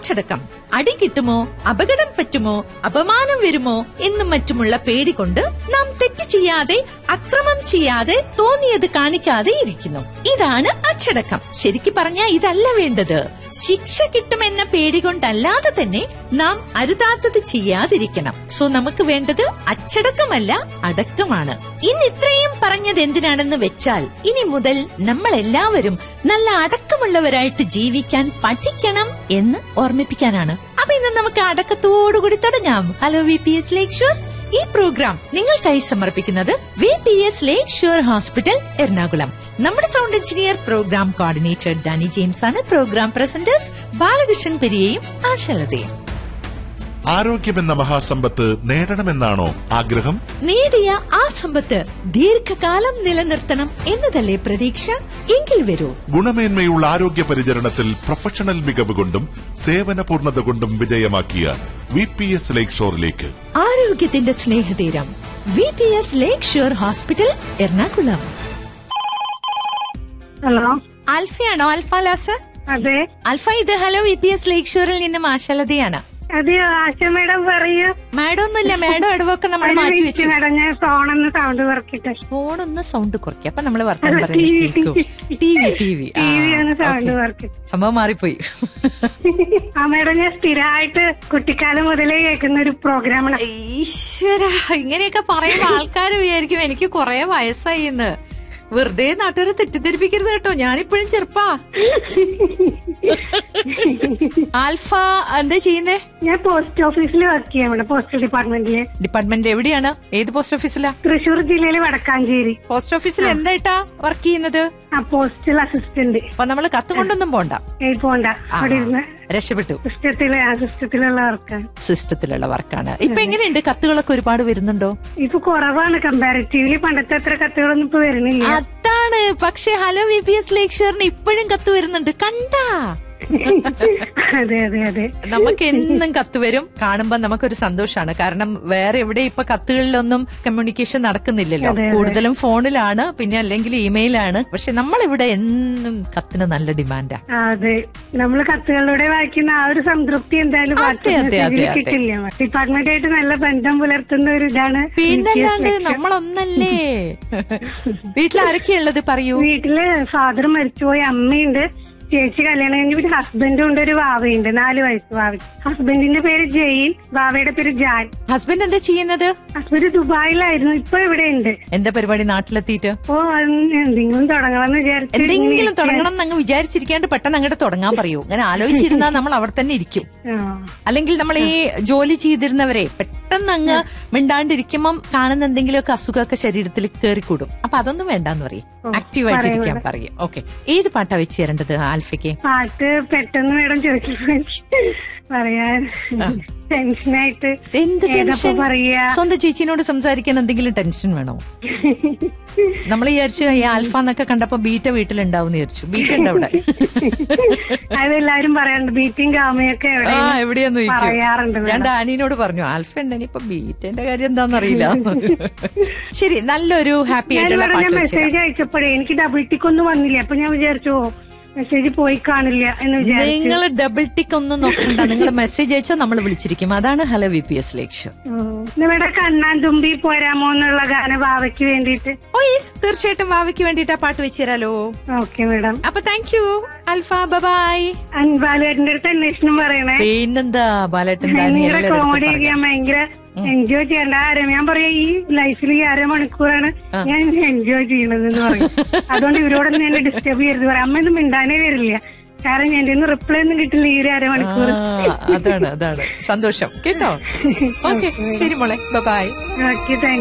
അച്ചടക്കം അടി കിട്ടുമോ അപകടം പറ്റുമോ അപമാനം വരുമോ എന്നും മറ്റുമുള്ള പേടി കൊണ്ട് നാം തെറ്റ് ചെയ്യാതെ അക്രമം ചെയ്യാതെ തോന്നിയത് കാണിക്കാതെ ഇരിക്കുന്നു ഇതാണ് അച്ചടക്കം ശരിക്കു പറഞ്ഞാൽ ഇതല്ല വേണ്ടത് ശിക്ഷ കിട്ടുമെന്ന പേടി കൊണ്ടല്ലാതെ തന്നെ നാം അരുതാത്തത് ചെയ്യാതിരിക്കണം സോ നമുക്ക് വേണ്ടത് അച്ചടക്കമല്ല അടക്കമാണ് ഇന്ന് ഇത്രയും പറഞ്ഞത് എന്തിനാണെന്ന് വെച്ചാൽ ഇനി മുതൽ നമ്മൾ എല്ലാവരും നല്ല അടക്കമുള്ളവരായിട്ട് ജീവിക്കാൻ പഠിക്കണം എന്ന് ഓർമ്മിപ്പിക്കാനാണ് അപ്പൊ ഇന്ന് നമുക്ക് അടക്കത്തോടുകൂടി തുടങ്ങാം hello V P S lakeshore ഈ പ്രോഗ്രാം നിങ്ങൾക്കായി സമർപ്പിക്കുന്നത് V P S lakeshore hospital Ernakulam നമ്മുടെ sound engineer programme coordinator Danny James ആണ് പ്രോഗ്രാം പ്രസന്റേഴ്സ് ബാലകൃഷ്ണൻ പെരിയയും ആശലതയും ആരോഗ്യമെന്ന മഹാസമ്പത്ത് നേടണമെന്നാണോ ആഗ്രഹം നേടിയ ആ സമ്പത്ത് ദീർഘകാലം നിലനിർത്തണം എന്നതല്ലേ പ്രതീക്ഷ എങ്കിൽ വരൂ ഗുണമേന്മയുള്ള ആരോഗ്യ പരിചരണത്തിൽ പ്രൊഫഷണൽ മികവ് കൊണ്ടും സേവന പൂർണ്ണത കൊണ്ടും വിജയമാക്കിയ വി പി എസ് ലേക്ക് ഷോറിലേക്ക് ആരോഗ്യത്തിന്റെ സ്നേഹതീരം V P S lakeshore hospital Ernakulam hello ആൽഫയാണോ ആൽഫ ലാസ് അതെ ആൽഫ ഇത് ഹലോ വി പി എസ് ലേക്ക് ഷുവറിൽ നിന്നും ആശലതയാണ് അതെയോ ആശ മേഡം പറയൂ മാഡം ഒന്നുമില്ല മാഡം ഇടവൊക്കെ നമ്മൾ മാറ്റി വെച്ചു മേഡം ഞാൻ ഫോണൊന്ന് സൗണ്ട് കുറക്കിട്ടെ ഫോണൊന്ന് സൗണ്ട് കുറയ്ക്കുക അപ്പൊ നമ്മള് വർത്താൻ അല്ല, പറയുന്നത് TV, കേൾക്കും T V T V T V ഒന്ന് സൗണ്ട് കുറക്കിട്ട് സംഭവം മാറിപ്പോയി ആ മേഡം ഞാൻ സ്ഥിരമായിട്ട് കുട്ടിക്കാലം മുതലേ കേൾക്കുന്ന ഒരു പ്രോഗ്രാമാണ് ഈശ്വര ഇങ്ങനെയൊക്കെ പറയുമ്പോ ആൾക്കാർ വിചാരിക്കും എനിക്ക് കൊറേ വയസ്സായി എന്ന് വെറുതെ നാട്ടുകാരെ തെറ്റിദ്ധരിപ്പിക്കരുത് കേട്ടോ ഞാനിപ്പോഴും ചെറുപ്പാ ആൽഫ എന്താ ചെയ്യുന്നേ ഞാൻ പോസ്റ്റ് ഓഫീസിൽ വർക്ക് ചെയ്യാം ഇവിടെ പോസ്റ്റ് ഡിപ്പാർട്ട്മെന്റില് ഡിപ്പാർട്ട്മെന്റ് എവിടെയാണ് ഏത് പോസ്റ്റ് ഓഫീസിലാ തൃശൂർ ജില്ലയിലെ വടക്കാഞ്ചേരി പോസ്റ്റ് ഓഫീസിൽ എന്തായിട്ടാ വർക്ക് ചെയ്യുന്നത് ആ പോസ്റ്റൽ അസിസ്റ്റന്റ് അപ്പൊ നമ്മള് കത്ത് കൊണ്ടൊന്നും പോണ്ട ഏയ് പോണ്ട അവിടെ ഇരുന്ന് രക്ഷപ്പെട്ടു സിസ്റ്റത്തിലെ ആ സിസ്റ്റത്തിലുള്ള വർക്കാണ് സിസ്റ്റത്തിലുള്ള വർക്കാണ് ഇപ്പൊ എങ്ങനെയുണ്ട് കത്തുകളൊക്കെ ഒരുപാട് വരുന്നുണ്ടോ ഇപ്പൊ കുറവാണ് കമ്പാരിറ്റീവ്ലി പണ്ടത്തെ അത്ര കത്തുകളൊന്നും ഇപ്പൊ വരുന്നില്ല അതാണ് പക്ഷെ ഹലോ വി പി എസ് ലേക്ക് ഷുവറിന് ഇപ്പോഴും കത്ത് വരുന്നുണ്ട് കണ്ടാ അതെ അതെ അതെ നമുക്ക് എന്നും കത്ത് വരും കാണുമ്പോ നമുക്കൊരു സന്തോഷാണ് കാരണം വേറെ എവിടെ ഇപ്പൊ കത്തുകളിലൊന്നും കമ്മ്യൂണിക്കേഷൻ നടക്കുന്നില്ലല്ലോ അതെ, അതെ. കൂടുതലും ഫോണിലാണ് പിന്നെ അല്ലെങ്കിൽ ഇമെയിലാണ് പക്ഷെ നമ്മളിവിടെ എന്നും കത്തിന് നല്ല ഡിമാൻഡാ ആ, അതെ നമ്മൾ കത്തുകളിലൂടെ വായിക്കുന്ന ആ ഒരു സംതൃപ്തി എന്തായാലും അതെ, വാട്സാപ്പ് അതെ, മെസ്സേജിൽ അതെ, അതെ. കിട്ടില്ല ഡിപ്പാർട്ട്മെന്റ് ആയിട്ട് നല്ല ബന്ധം പുലർത്തുന്ന ഒരു ഇതാണ് പിന്നല്ലാണ്ട് BPS section. നമ്മളൊന്നല്ലേ വീട്ടിൽ ആരൊക്കെയുള്ളത് പറയൂ വീട്ടില് ഫാദർ മരിച്ചുപോയി അമ്മയുണ്ട് ചേച്ചി കല്യാണം കഴിഞ്ഞ് പിന്നെ ഹസ്ബൻഡും ഉണ്ട് ഒരു വാവയുണ്ട് നാല് വയസ്സ് വാവ ഹസ്ബൻഡിന്റെ പേര് ജെയിൻ വാവയുടെ പേര് ജാൻ ഹസ്ബൻഡ് എന്താ ചെയ്യുന്നത് ഹസ്ബൻഡ് ദുബായിലായിരുന്നു ഇപ്പൊ ഇവിടെ ഉണ്ട് എന്താ പരിപാടി നാട്ടിലെത്തിയിട്ട് ഓ അത് എന്തെങ്കിലും തുടങ്ങണമെന്ന് വിചാരിച്ചു എന്തെങ്കിലും തുടങ്ങണം എന്നങ്ങ് വിചാരിച്ചിരിക്കാണ്ട് പെട്ടെന്ന് അങ്ങോട്ട് തുടങ്ങാൻ പറയൂ അങ്ങനെ ആലോചിച്ചിരുന്നാൽ നമ്മൾ അവിടെ തന്നെ ഇരിക്കും ആ. അല്ലെങ്കിൽ നമ്മൾ ഈ ജോലി ചെയ്തിരുന്നവരെ പെട്ടെന്ന് അങ്ങ് മിണ്ടാണ്ടിരിക്കുമ്പം കാണുന്ന എന്തെങ്കിലുമൊക്കെ അസുഖമൊക്കെ ശരീരത്തിൽ കയറിക്കൂടും അപ്പൊ അതൊന്നും വേണ്ടെന്ന് പറയും ആക്റ്റീവായിട്ടിരിക്കാൻ പറയും ഓക്കെ ഏത് പാട്ടാ വെച്ച് തരേണ്ടത് ആൽഫയ്ക്ക് പാട്ട് പെട്ടെന്ന് മേഡം ചോദിച്ചപ്പോ പറയാൻ ടെൻഷനായിട്ട് എന്ത് ഏതപ്പോ ടെൻഷൻ പറയാ സ്വന്തം ചേച്ചിനോട് സംസാരിക്കാൻ എന്തെങ്കിലും ടെൻഷൻ വേണോ നമ്മൾ വിചാരിച്ചു ഈ ആൽഫ എന്നൊക്കെ കണ്ടപ്പോ ബീറ്റ വീട്ടിലുണ്ടാവും വിചാരിച്ചു ബീറ്റ ഉണ്ട് അവിടെ അതെല്ലാരും പറയാറുണ്ട് ബീറ്റിംഗ് ഗാമയൊക്കെ ആ എവിടെ എവിടെയാന്ന് ചോദിക്കും പറയാറുണ്ട് ഞാൻ മേഡം. ഡാനിനോട് പറഞ്ഞു ആൽഫ ഉണ്ടെങ്കിൽ ഇപ്പൊ ബീറ്റന്റെ കാര്യം എന്താണെന്നറിയില്ല ശരി നല്ലൊരു ഹാപ്പി ഞാൻ ആയിട്ടുള്ള ഇവിടെ പാട്ട് ഞാൻ വെച്ചുതരാം മെസ്സേജ് അയച്ചപ്പോഴേ എനിക്ക് ഡബിൾ ടിക്ക് ഒന്നും വന്നില്ല അപ്പൊ ഞാൻ വിചാരിച്ചു മെസ്സേജ് പോയി കാണില്ല എന്ന് വിചാരിച്ചു നിങ്ങൾ ഡബിൾ ടിക്ക് ഒന്നും നോക്കണ്ട നിങ്ങൾ മെസ്സേജ് അയച്ചാൽ നമ്മൾ വിളിച്ചിരിക്കും അതാണ് ഹലോ വി പി എസ് ലക്ഷ്യം ഇവിടെ കണ്ണാൻ തുമ്പി പോരാമോ എന്നുള്ള ഗാന ഭാവയ്ക്ക് വേണ്ടിയിട്ട് ഓ യെസ് തീർച്ചയായിട്ടും ഭാവിക്ക് വേണ്ടിട്ട് ആ പാട്ട് വെച്ച് തരാലോ ഓക്കെ മേഡം അപ്പൊ താങ്ക് യു അൽഫ ബബായ് അൻപാലുവേട്ടന്റെ അടുത്ത് അന്വേഷണം പറയണേ പിന്നെന്താ ബാലേട്ടൻ നിങ്ങളുടെ ഡാനിയലിന്റെ അടുത്ത് കോമഡി പറയാം. ഞാൻ ഭയങ്കര എൻജോയ് ചെയ്യേണ്ട ആരും ഞാൻ പറയാ ഈ ലൈഫിൽ ഈ അരമണിക്കൂറാണ് ഞാൻ എൻജോയ് ചെയ്യണത് എന്ന് പറയും അതുകൊണ്ട് ഇവരോടൊന്നും എന്നെ ഡിസ്റ്റർബ് ചെയ്യരുത് പറയാം അമ്മ ഒന്നും മിണ്ടാനേ വരില്ല കാരണം എന്റെ ഒന്നും റിപ്ലൈ ഒന്നും കിട്ടില്ല ഈ ഒരു അരമണിക്കൂർ ആ, അതാണ് അതാണ് സന്തോഷം കേട്ടോ ഓക്കെ ശരി മോളെ ബബായ് ഓക്കെ താങ്ക്